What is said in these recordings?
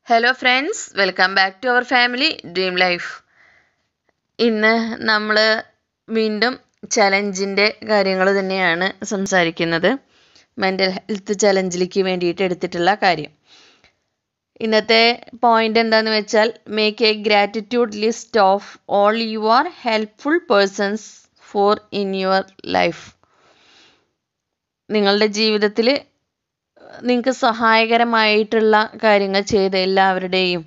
hello friends welcome back to our family dream life ഇന്ന് നമ്മൾ വീണ്ടും ചലഞ്ചിൻ്റെ കാര്യങ്ങൾ തന്നെയാണ് സംസാരിക്കുന്നത് മെൻ്റൽ ഹെൽത്ത് ചലഞ്ചിലേക്ക് വേണ്ടിയിട്ട് എടുത്തിട്ടുള്ള കാര്യം ഇന്നത്തെ പോയിന്റ് എന്താന്ന് വെച്ചാൽ make a gratitude list of all your helpful persons for in your life നിങ്ങളുടെ ജീവിതത്തിൽ നിങ്ങൾക്ക് സഹായകരമായിട്ടുള്ള കാര്യങ്ങൾ ചെയ്ത എല്ലാവരുടെയും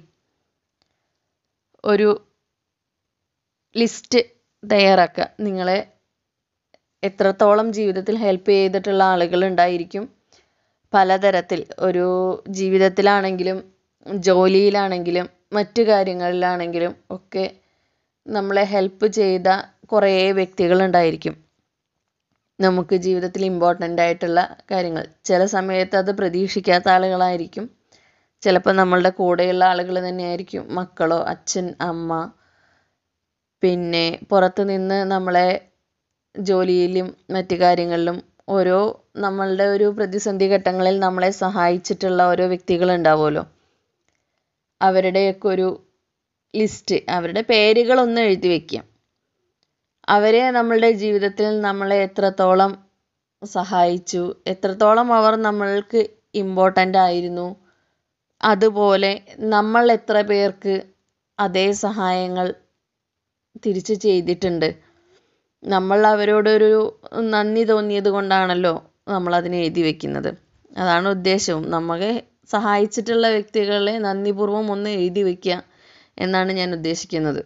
ഒരു ലിസ്റ്റ് തയ്യാറാക്കുക നിങ്ങളെ എത്രത്തോളം ജീവിതത്തിൽ ഹെൽപ്പ് ചെയ്തിട്ടുള്ള ആളുകൾ ഉണ്ടായിരിക്കും പലതരത്തിൽ ഒരു ജീവിതത്തിലാണെങ്കിലും ജോലിയിലാണെങ്കിലും മറ്റു കാര്യങ്ങളിലാണെങ്കിലും ഒക്കെ നമ്മളെ ഹെൽപ്പ് ചെയ്ത കുറേ വ്യക്തികളുണ്ടായിരിക്കും നമുക്ക് ജീവിതത്തിൽ ഇമ്പോർട്ടൻ്റ് ആയിട്ടുള്ള കാര്യങ്ങൾ ചില സമയത്ത് അത് പ്രതീക്ഷിക്കാത്ത ആളുകളായിരിക്കും ചിലപ്പോൾ നമ്മളുടെ കൂടെയുള്ള ആളുകൾ തന്നെയായിരിക്കും മക്കളോ അച്ഛൻ അമ്മ പിന്നെ പുറത്ത് നിന്ന് നമ്മളെ ജോലിയിലും മറ്റു കാര്യങ്ങളിലും ഓരോ നമ്മളുടെ ഒരു പ്രതിസന്ധി ഘട്ടങ്ങളിൽ നമ്മളെ സഹായിച്ചിട്ടുള്ള ഓരോ വ്യക്തികൾ ഉണ്ടാവുമല്ലോ അവരുടെയൊക്കെ ഒരു ലിസ്റ്റ് അവരുടെ പേരുകളൊന്ന് എഴുതി വയ്ക്കുക അവരെ നമ്മളുടെ ജീവിതത്തിൽ നമ്മളെ എത്രത്തോളം സഹായിച്ചു എത്രത്തോളം അവർ നമ്മൾക്ക് ഇമ്പോർട്ടൻ്റ് ആയിരുന്നു അതുപോലെ നമ്മൾ എത്ര പേർക്ക് അതേ സഹായങ്ങൾ തിരിച്ച് ചെയ്തിട്ടുണ്ട് നമ്മൾ അവരോടൊരു നന്ദി തോന്നിയത് കൊണ്ടാണല്ലോ നമ്മൾ അതിന് എഴുതി വെക്കുന്നത് അതാണ് ഉദ്ദേശവും നമ്മളെ സഹായിച്ചിട്ടുള്ള വ്യക്തികളെ നന്ദിപൂർവ്വം ഒന്ന് എഴുതി വയ്ക്കുക എന്നാണ് ഞാൻ ഉദ്ദേശിക്കുന്നത്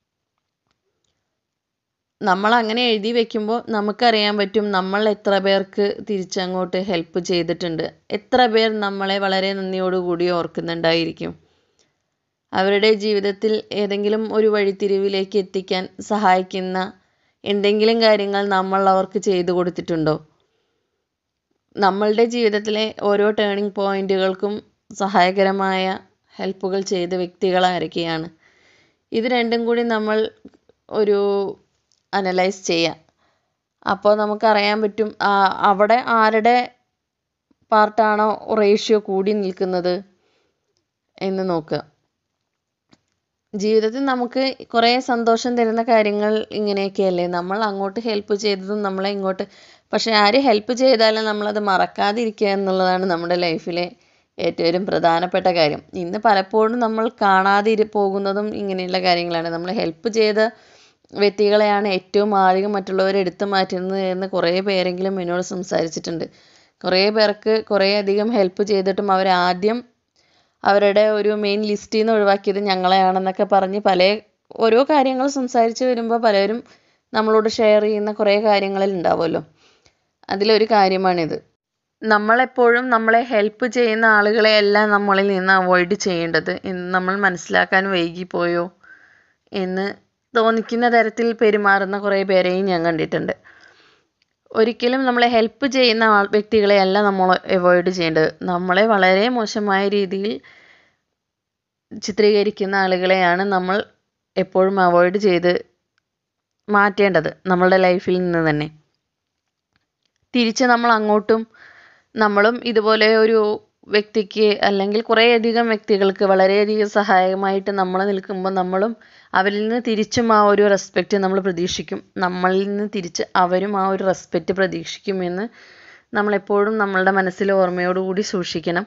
നമ്മൾ അങ്ങനെ എഴുതി വെക്കുമ്പോൾ നമുക്കറിയാൻ പറ്റും നമ്മൾ എത്ര പേർക്ക് തിരിച്ചങ്ങോട്ട് ഹെൽപ്പ് ചെയ്തിട്ടുണ്ട് എത്ര പേർ നമ്മളെ വളരെ നന്ദിയോടുകൂടി ഓർക്കുന്നുണ്ടായിരിക്കും അവരുടെ ജീവിതത്തിൽ ഏതെങ്കിലും ഒരു വഴിത്തിരിവിലേക്ക് എത്തിക്കാൻ സഹായിക്കുന്ന എന്തെങ്കിലും കാര്യങ്ങൾ നമ്മൾ അവർക്ക് ചെയ്തു കൊടുത്തിട്ടുണ്ടോ നമ്മളുടെ ജീവിതത്തിലെ ഓരോ ടേണിംഗ് പോയിന്റുകൾക്കും സഹായകരമായ ഹെൽപ്പുകൾ ചെയ്ത വ്യക്തികൾ ആരൊക്കെയാണ് ഇത് രണ്ടും കൂടി നമ്മൾ ഒരു അനലൈസ് ചെയ്യുക അപ്പോൾ നമുക്കറിയാൻ പറ്റും അവിടെ ആരുടെ പാർട്ടാണോ റേഷ്യോ കൂടി നിൽക്കുന്നത് എന്ന് നോക്കുക ജീവിതത്തിൽ നമുക്ക് കുറേ സന്തോഷം തരുന്ന കാര്യങ്ങൾ ഇങ്ങനെയൊക്കെയല്ലേ നമ്മൾ അങ്ങോട്ട് ഹെൽപ്പ് ചെയ്തതും നമ്മളെ ഇങ്ങോട്ട് പക്ഷെ ആര് ഹെൽപ്പ് ചെയ്താലും നമ്മളത് മറക്കാതിരിക്കുക എന്നുള്ളതാണ് നമ്മുടെ ലൈഫിലെ ഏറ്റവും പ്രധാനപ്പെട്ട കാര്യം ഇന്ന് പലപ്പോഴും നമ്മൾ കാണാതെ പോകുന്നതും ഇങ്ങനെയുള്ള കാര്യങ്ങളാണ് നമ്മൾ ഹെൽപ്പ് ചെയ്ത വ്യക്തികളെയാണ് ഏറ്റവും അധികം മറ്റുള്ളവർ എടുത്തു മാറ്റുന്നത് എന്ന് കുറേ പേരെങ്കിലും എന്നോട് സംസാരിച്ചിട്ടുണ്ട് കുറേ പേർക്ക് കുറേ അധികം ഹെൽപ്പ് ചെയ്തിട്ടും അവർ ആദ്യം അവരുടെ ഒരു മെയിൻ ലിസ്റ്റിൽ നിന്ന് ഒഴിവാക്കിയത് ഞങ്ങളെയാണെന്നൊക്കെ പറഞ്ഞ് പല ഓരോ കാര്യങ്ങൾ സംസാരിച്ച് വരുമ്പോൾ പലരും നമ്മളോട് ഷെയർ ചെയ്യുന്ന കുറേ കാര്യങ്ങളിൽ ഉണ്ടാവുമല്ലോ അതിലൊരു കാര്യമാണിത് നമ്മളെപ്പോഴും നമ്മളെ ഹെൽപ്പ് ചെയ്യുന്ന ആളുകളെയല്ല നമ്മളിൽ നിന്ന് അവോയ്ഡ് ചെയ്യേണ്ടത് എന്ന് നമ്മൾ മനസ്സിലാക്കാൻ വൈകിപ്പോയോ എന്ന് തോന്നിക്കുന്ന തരത്തിൽ പെരുമാറുന്ന കുറേ പേരെയും ഞാൻ കണ്ടിട്ടുണ്ട് ഒരിക്കലും നമ്മളെ ഹെൽപ്പ് ചെയ്യുന്ന ആൾ വ്യക്തികളെയല്ല നമ്മൾ അവോയ്ഡ് ചെയ്യേണ്ടത് നമ്മളെ വളരെ മോശമായ രീതിയിൽ ചിത്രീകരിക്കുന്ന ആളുകളെയാണ് നമ്മൾ എപ്പോഴും അവോയ്ഡ് ചെയ്ത് മാറ്റേണ്ടത് നമ്മളുടെ ലൈഫിൽ നിന്ന് തന്നെ തിരിച്ച് നമ്മൾ അങ്ങോട്ടും നമ്മളും ഇതുപോലെ ഒരു വ്യക്തിക്ക് അല്ലെങ്കിൽ കുറേയധികം വ്യക്തികൾക്ക് വളരെയധികം സഹായകമായിട്ട് നമ്മൾ നിൽക്കുമ്പോൾ നമ്മളും അവരിൽ നിന്ന് തിരിച്ചും ആ ഒരു റെസ്പെക്റ്റ് നമ്മൾ പ്രതീക്ഷിക്കും നമ്മളിൽ നിന്ന് തിരിച്ച് അവരും ആ ഒരു റെസ്പെക്റ്റ് പ്രതീക്ഷിക്കുമെന്ന് നമ്മളെപ്പോഴും നമ്മളുടെ മനസ്സിൽ ഓർമ്മയോടുകൂടി സൂക്ഷിക്കണം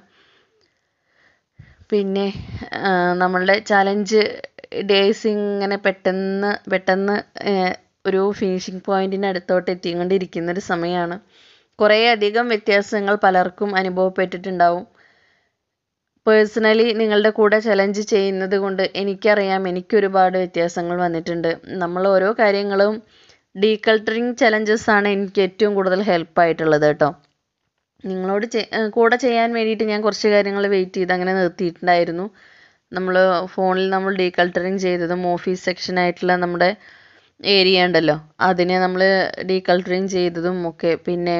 പിന്നെ നമ്മളുടെ ചലഞ്ച് ഡേയ്സ് ഇങ്ങനെ പെട്ടെന്ന് പെട്ടെന്ന് ഒരു ഫിനിഷിംഗ് പോയിന്റിന് അടുത്തോട്ട് എത്തിക്കൊണ്ടിരിക്കുന്ന ഒരു സമയമാണ് കുറേ അധികം വ്യത്യാസങ്ങൾ പലർക്കും അനുഭവപ്പെട്ടിട്ടുണ്ടാവും പേഴ്സണലി നിങ്ങളുടെ കൂടെ ചലഞ്ച് ചെയ്യുന്നത് കൊണ്ട് എനിക്കറിയാം എനിക്കൊരുപാട് വ്യത്യാസങ്ങൾ വന്നിട്ടുണ്ട് നമ്മൾ ഓരോ കാര്യങ്ങളും ഡീകൾട്ടറിങ് ചലഞ്ചസ് ആണ് എനിക്ക് ഏറ്റവും കൂടുതൽ ഹെൽപ്പായിട്ടുള്ളത് കേട്ടോ നിങ്ങളോട് കൂടെ ചെയ്യാൻ വേണ്ടിയിട്ട് ഞാൻ കുറച്ച് കാര്യങ്ങൾ വെയിറ്റ് ചെയ്ത് അങ്ങനെ നിർത്തിയിട്ടുണ്ടായിരുന്നു നമ്മൾ ഫോണിൽ നമ്മൾ ഡീകൾട്ടറിങ് ചെയ്തതും ഓഫീസ് സെക്ഷൻ ആയിട്ടുള്ള നമ്മുടെ ഏരിയ ഉണ്ടല്ലോ അതിനെ നമ്മൾ ഡീകൾട്ടറിങ് ചെയ്തതും ഒക്കെ പിന്നെ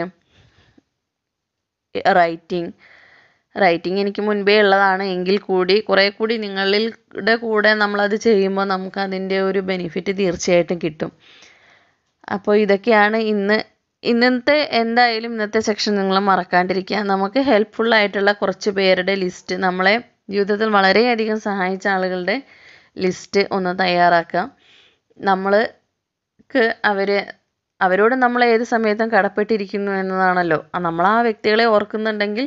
റൈറ്റിംഗ് റൈറ്റിംഗ് എനിക്ക് മുൻപേ ഉള്ളതാണ് എങ്കിൽ കൂടി കുറേ കൂടി നിങ്ങളുടെ കൂടെ നമ്മളത് ചെയ്യുമ്പോൾ നമുക്ക് അതിൻ്റെ ഒരു ബെനിഫിറ്റ് തീർച്ചയായിട്ടും കിട്ടും അപ്പോൾ ഇതൊക്കെയാണ് ഇന്ന് ഇന്നത്തെ എന്തായാലും ഇന്നത്തെ സെക്ഷൻ നിങ്ങൾ മറക്കാണ്ടിരിക്കുക നമുക്ക് ഹെൽപ്ഫുൾ ആയിട്ടുള്ള കുറച്ച് പേരുടെ ലിസ്റ്റ് നമ്മളെ ജീവിതത്തിൽ വളരെയധികം സഹായിച്ച ആളുകളുടെ ലിസ്റ്റ് ഒന്ന് തയ്യാറാക്കാം നമ്മൾക്ക് അവർ അവരോട് നമ്മൾ ഏത് സമയത്തും കടപ്പെട്ടിരിക്കുന്നു എന്നതാണല്ലോ നമ്മൾ ആ വ്യക്തികളെ ഓർക്കുന്നുണ്ടെങ്കിൽ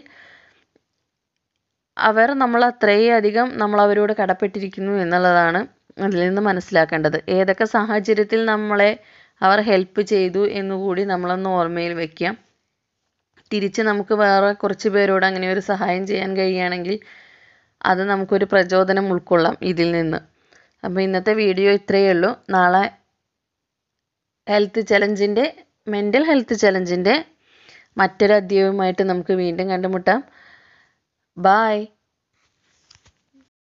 അവർ നമ്മൾ അത്രയും അധികം നമ്മൾ അവരോട് കടപ്പെട്ടിരിക്കുന്നു എന്നുള്ളതാണ് അതിൽ നിന്ന് മനസ്സിലാക്കേണ്ടത് ഏതൊക്കെ സാഹചര്യത്തിൽ നമ്മളെ അവർ ഹെൽപ്പ് ചെയ്തു എന്നുകൂടി നമ്മളൊന്ന് ഓർമ്മയിൽ വെക്കാം തിരിച്ച് നമുക്ക് വേറെ കുറച്ച് പേരോട് അങ്ങനെ ഒരു സഹായം ചെയ്യാൻ കഴിയുകയാണെങ്കിൽ അത് നമുക്കൊരു പ്രചോദനം ഉൾക്കൊള്ളാം ഇതിൽ നിന്ന് അപ്പോൾ ഇന്നത്തെ വീഡിയോ ഇത്രയേ ഉള്ളൂ നാളെ ഹെൽത്ത് ചലഞ്ചിൻ്റെ മെൻ്റൽ ഹെൽത്ത് ചലഞ്ചിൻ്റെ മറ്റൊരു അധ്യായവുമായിട്ട് നമുക്ക് വീണ്ടും കണ്ടുമുട്ടാം ബായ്